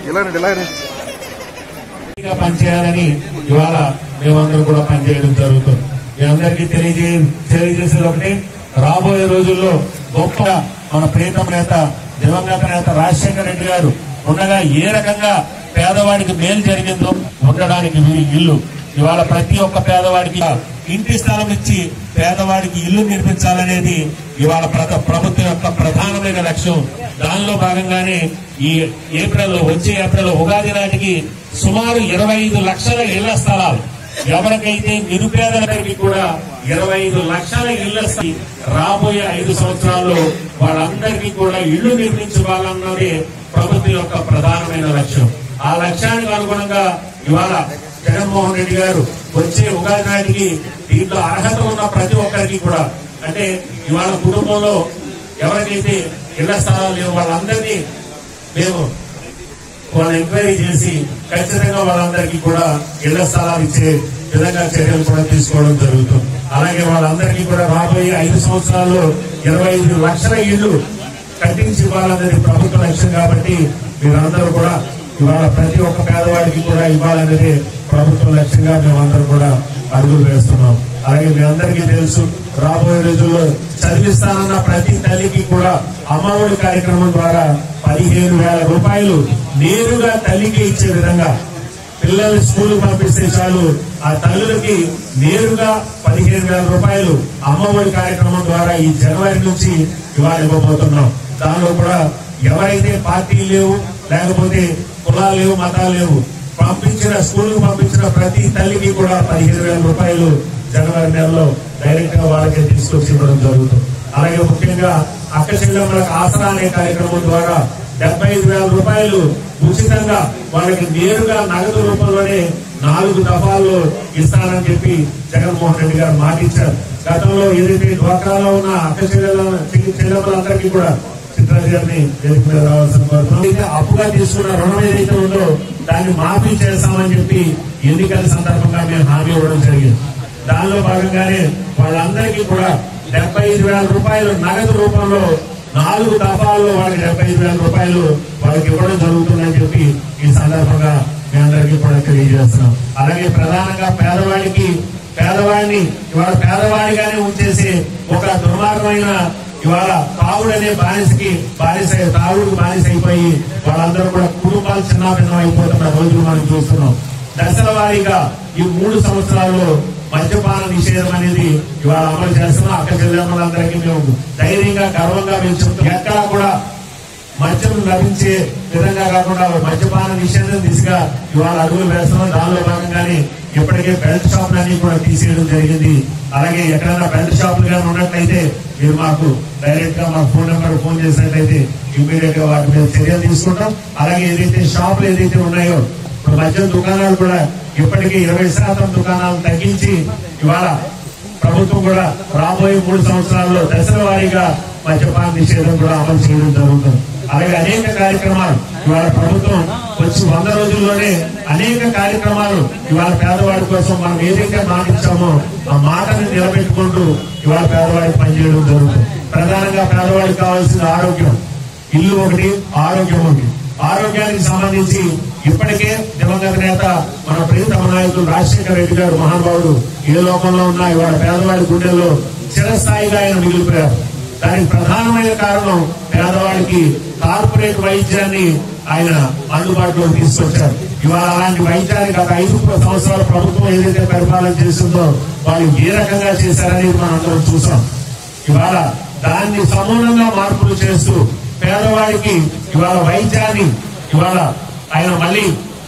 ఇలా రండి ఇలా రండి గా పనిచేయాలని ఇవాళ మేమందరం కూడా పనిచేయడం జరుగుతుంది మీ అందరికీ తెలియజే తెలియజేసేది ఒకటి రాబోయే రోజుల్లో గొప్ప మన ప్రీతం నేత దివంగత నేత రాజశేఖర రెడ్డి గారు ఉండగా ఏ రకంగా పేదవాడికి మేలు జరిగిందో ఉండడానికి వీరి ఇల్లు ఇవాళ ప్రతి ఒక్క పేదవాడికి ఇంటి స్థలం ఇచ్చి పేదవాడికి ఇల్లు నిర్మించాలనేది ఇవాళ ప్రత- ప్రభుత్వం యొక్క ప్రధానమైన లక్ష్యం దానిలో భాగంగానే ఈ ఏప్రిల్ వచ్చే ఏప్రిల్ ఉగాది నాటికి సుమారు ఇరవై ఐదు లక్షల ఇళ్ల స్థలాలు ఎవరికైతే నిరుపేదలకి కూడా ఇరవై ఐదు లక్షల ఇళ్ల స్థ- రాబోయే ఐదు సంవత్సరాల్లో వాళ్ళందరికీ కూడా ఇళ్లు నిర్మించుకోవాలన్నది ప్రభుత్వం యొక్క ప్రధానమైన లక్ష్యం ఆ లక్ష్యానికి అనుగుణంగా ఇవాళ జగన్మోహన్ రెడ్డి గారు వచ్చే ఉగాది నాటికి దీంట్లో అర్హత ఉన్న ప్రతి ఒక్కరికి కూడా అంటే ఇవాళ కుటుంబంలో ఎవరికైతే ఇళ్ల స్థలాలు లేవు వాళ్ళందరినీ మేము వాళ్ళని ఎంక్వైరీ చేసి ఖచ్చితంగా వాళ్ళందరికీ కూడా ఇళ్ల స్థలాలు ఇచ్చే విధంగా చర్యలు కూడా తీసుకోవడం జరుగుతుంది అలాగే వాళ్ళందరికీ కూడా రాబోయే ఐదు సంవత్సరాల్లో ఇరవై ఐదు లక్షల ఇళ్లు కట్టించి ఇవ్వాలనేది ప్రభుత్వ లక్ష్యం కాబట్టి మీరందరూ కూడా ఇవాళ ప్రతి ఒక్క పేదవాడికి కూడా ఇవ్వాలనేది ప్రభుత్వ లక్ష్యంగా మేమందరం కూడా అడుగులు వేస్తున్నాం అలాగే మీ అందరికీ తెలుసు రాబోయే రోజుల్లో చదివిస్తానన్న ప్రతి తల్లికి కూడా అమ్మఒడి కార్యక్రమం ద్వారా పదిహేను వేల రూపాయలు నేరుగా తల్లికి ఇచ్చే విధంగా పిల్లల్ని స్కూల్ పంపిస్తే చాలు ఆ తల్లులకి నేరుగా పదిహేను వేల రూపాయలు అమ్మఒడి కార్యక్రమం ద్వారా ఈ జనవరి నుంచి ఇవాళ ఇవ్వబోతున్నాం దానిలో కూడా ఎవరైతే పార్టీలు లేవు లేకపోతే కులాలు లేవు మతాలు లేవు పంపించిన స్కూల్ పంపించిన ప్రతి తల్లికి కూడా పదిహేను వేల రూపాయలు జనవరి నెలలో డైరెక్ట్ గా వాళ్ళకే తీసుకొచ్చి ఇవ్వడం జరుగుతుంది అలాగే ముఖ్యంగా అక్క చెల్లెమ్మలకు ఆసరా అనే కార్యక్రమం ద్వారా డెబ్బై ఐదు వేల రూపాయలు ఉచితంగా వాళ్ళకి నేరుగా నగదు రూపంలోనే నాలుగు దఫాల్లో ఇస్తానని చెప్పి జగన్మోహన్ రెడ్డి గారు మాటిచ్చారు గతంలో ఏదైతే డ్వాక్రాలో ఉన్న అక్క చెల్లెల చెల్లెమ్మలందరికీ కూడా చిత్రాజీ గారిని వేదిక మీద రావాల్సిన కోరుతున్నాం అయితే అప్పుగా తీసుకున్న రుణం ఏదైతే ఉందో దాన్ని మాఫీ చేస్తామని చెప్పి ఎన్నికల సందర్భంగా మేము హామీ ఇవ్వడం జరిగింది దానిలో భాగంగానే వాళ్ళందరికీ కూడా డెబ్బై ఐదు వేల రూపాయలు నగదు రూపంలో నాలుగు దఫాల్లో వాళ్ళకి డెబ్బై ఐదు వేల రూపాయలు వాళ్ళకి ఇవ్వడం జరుగుతుందని చెప్పి ఈ సందర్భంగా మీ అందరికీ కూడా తెలియజేస్తున్నాం అలాగే ప్రధానంగా పేదవాడికి పేదవాడిని ఇవాళ పేదవాడిగానే ఉంచేసి ఒక దుర్మార్గమైన ఇవాళ తాగుడనే బానిసకి బానిస తాగుడు బానిస అయిపోయి వాళ్ళందరూ కూడా కుటుంబాలు చిన్నాభిన్నం అయిపోతున్న రోజులు మనం చూస్తున్నాం దశల వారీగా ఈ మూడు సంవత్సరాల్లో మద్యపాన నిషేధం అనేది ఇవాళ అమలు చేస్తున్నాం అక్క చెల్లెమ్మలందరికీ మేము ధైర్యంగా గర్వంగా మేము చెప్తాం ఎక్కడా కూడా మద్యం లభించే విధంగా కాకుండా మద్యపాన నిషేధం దిశగా ఇవాళ అడుగులు వేస్తున్నాం దానిలో భాగంగానే ఇప్పటికే బెల్ట్ షాపులన్నీ కూడా తీసేయడం జరిగింది అలాగే ఎక్కడైనా బెల్ట్ షాపులు కానీ ఉన్నట్లయితే మీరు మాకు డైరెక్ట్ గా మాకు ఫోన్ నెంబర్ ఫోన్ చేసినట్లయితే ఇమీడియట్ గా వాటి మీద చర్యలు తీసుకుంటాం అలాగే ఏదైతే షాపులు ఏదైతే ఉన్నాయో ఇప్పుడు మద్యం దుకాణాలు కూడా ఇప్పటికే ఇరవై శాతం దుకాణాలు తగ్గించి ఇవాళ ప్రభుత్వం కూడా రాబోయే మూడు సంవత్సరాల్లో దశల వారీగా మద్యపాన నిషేధం కూడా అమలు చేయడం జరుగుతుంది అలాగే అనేక కార్యక్రమాలు ఇవాళ ప్రభుత్వం వచ్చి వంద రోజుల్లోనే అనేక కార్యక్రమాలు ఇవాళ పేదవాడి కోసం మనం ఏదైతే మాట ఇచ్చామో ఆ మాటని నిలబెట్టుకుంటూ ఇవాళ పేదవాడికి పనిచేయడం జరుగుతుంది ప్రధానంగా పేదవాడికి కావాల్సిన ఆరోగ్యం ఇల్లు ఒకటి ఆరోగ్యం ఒకటి ఆరోగ్యానికి సంబంధించి ఇప్పటికే దివంగత నేత మన ప్రియతమ నాయకులు రాజశేఖర రెడ్డి గారు మహానుభావుడు ఏ లోకంలో ఉన్నా ఇవాళ పేదవాడి గుండెల్లో చిరస్థాయిగా ఆయన మిగిలిపోయారు దానికి ప్రధానమైన కారణం పేదవాడికి కార్పొరేట్ వైద్యాన్ని ఆయన అందుబాటులోకి తీసుకొచ్చారు ఇవాళ అలాంటి వైద్యాన్ని గత ఐదు సంవత్సరాల ప్రభుత్వం ఏదైతే పరిపాలన చేస్తుందో వాళ్ళు ఏ రకంగా చేశారనేది మనం అందరం చూసాం ఇవాళ దాన్ని సమూలంగా మార్పులు చేస్తూ పేదవాడికి ఇవాళ వైద్యాన్ని ఇవాళ ఆయన మళ్ళీ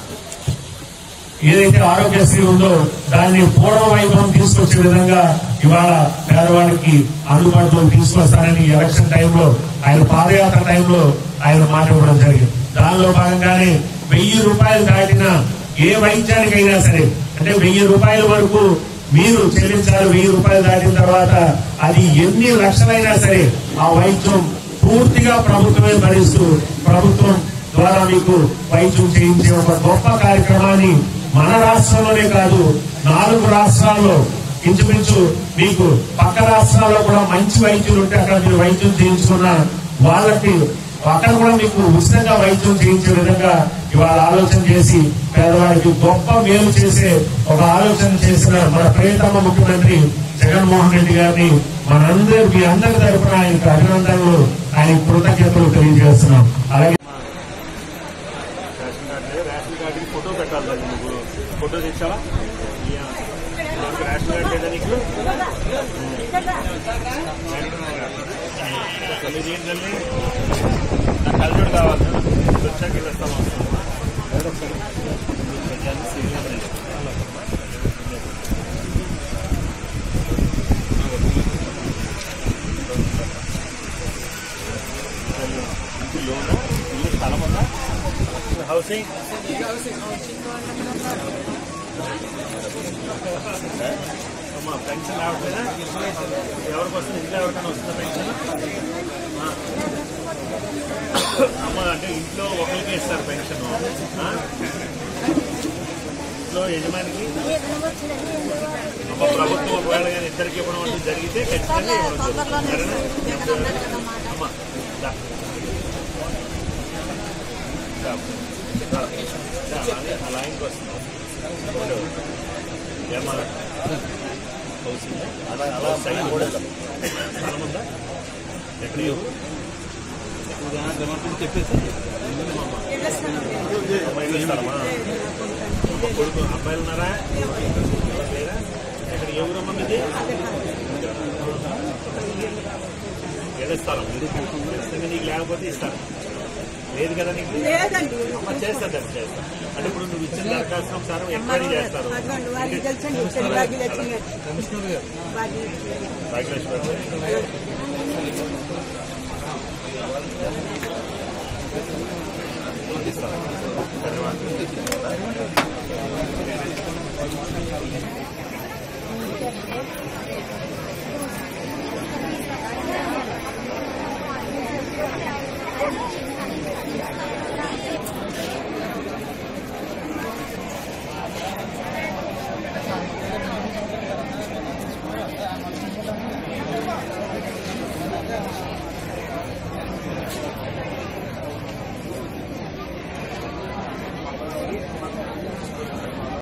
ఏదైతే ఆరోగ్యశ్రీ ఉందో దాన్ని పూర్వ వైభవం తీసుకొచ్చే విధంగా ఇవాళ పేదవాడికి అందుబాటులో తీసుకొస్తానని ఎలక్షన్ టైంలో ఆయన పాదయాత్ర టైంలో ఆయన మాట ఇవ్వడం జరిగింది దానిలో భాగంగానే వెయ్యి రూపాయలు దాటిన ఏ వైద్యానికైనా సరే అంటే వెయ్యి రూపాయల వరకు మీరు చెల్లించాలి వెయ్యి రూపాయలు దాటిన తర్వాత అది ఎన్ని లక్షలైనా సరే ఆ వైద్యం పూర్తిగా ప్రభుత్వమే భరిస్తూ ప్రభుత్వం ద్వారా మీకు వైద్యం చేయించే ఒక గొప్ప కార్యక్రమాన్ని మన రాష్ట్రంలోనే కాదు నాలుగు రాష్ట్రాల్లో ఇంచుమించు మీకు పక్క రాష్ట్రాల్లో కూడా మంచి వైద్యులు ఉంటే అక్కడ మీరు వైద్యం చేయించుకున్న వాళ్ళకి అక్కడ కూడా మీకు ఉచితంగా వైద్యం చేయించే విధంగా ఇవాళ ఆలోచన చేసి పేదవాడికి గొప్ప మేలు చేసే ఒక ఆలోచన చేసిన మన ప్రియతమ ముఖ్యమంత్రి జగన్మోహన్ రెడ్డి గారిని మనందరి మీ అందరి తరపున ఆయనకు అభినందనలు ఆయన కృతజ్ఞతలు తెలియజేస్తున్నాం అలాగే రేషన్ కార్డు లేదు రేషన్ కార్డుకి ఫోటో పెట్టాలి కదా నువ్వు ఫోటో తెచ్చావా ఇయ్య. నాకు రేషన్ కార్డు లేదా నీకు తొమ్మిది ఏం తల్లి నాకు కలజోడు కావాలి ఇది వచ్చాక వెళ్ళొస్తాము లోనా ఇల్లు స్థలం ఉందా హౌసింగ్ అమ్మా పెన్షన్ రావట్లేదా ఎవరికి వస్తుంది ఇంట్లో ఎవరికైనా వస్తుందా పెన్షన్ ఆ. అమ్మ అంటే ఇంట్లో ఒకరికి ఇస్తారు పెన్షన్ ఆ? ఇంట్లో యజమానికి అమ్మ ప్రభుత్వం ఒకవేళ కానీ ఇద్దరికి ఇవ్వడం అంటూ జరిగితే ఖచ్చితంగా ఇవ్వడం జరుగుతుంది. సరేనా అమ్మా దా. దా. దా. దా. అలాగే ఆ లైన్కి వస్తున్నాం ఏమా హౌసింగ్ అలా అలా సైడ్ కూడా స్థలం ఉందా ఎక్కడ ఇవ్వు? అమ్మాయిలు స్థలమా అమ్మ కొడుకు అబ్బాయిలు ఉన్నారా లేరా ఇక్కడ ఏ ఊరమ్మా మీది ఏదో స్థలం ఖచ్చితంగా నీకు లేకపోతే ఇస్తాను లేదు కదా నీకు లేదండి అమ్మ చేస్తాను చేస్తా అంటే ఇప్పుడు నువ్వు ఇచ్చిన దరఖాస్తు ఒకసారి ఎంక్వైరీ చేస్తారు అదిగోండి వాళ్ళకి తెలుసండి ఇచ్చారు బాకీ తెచ్చింది బాకీ భాగ్యలక్ష్మి గారు.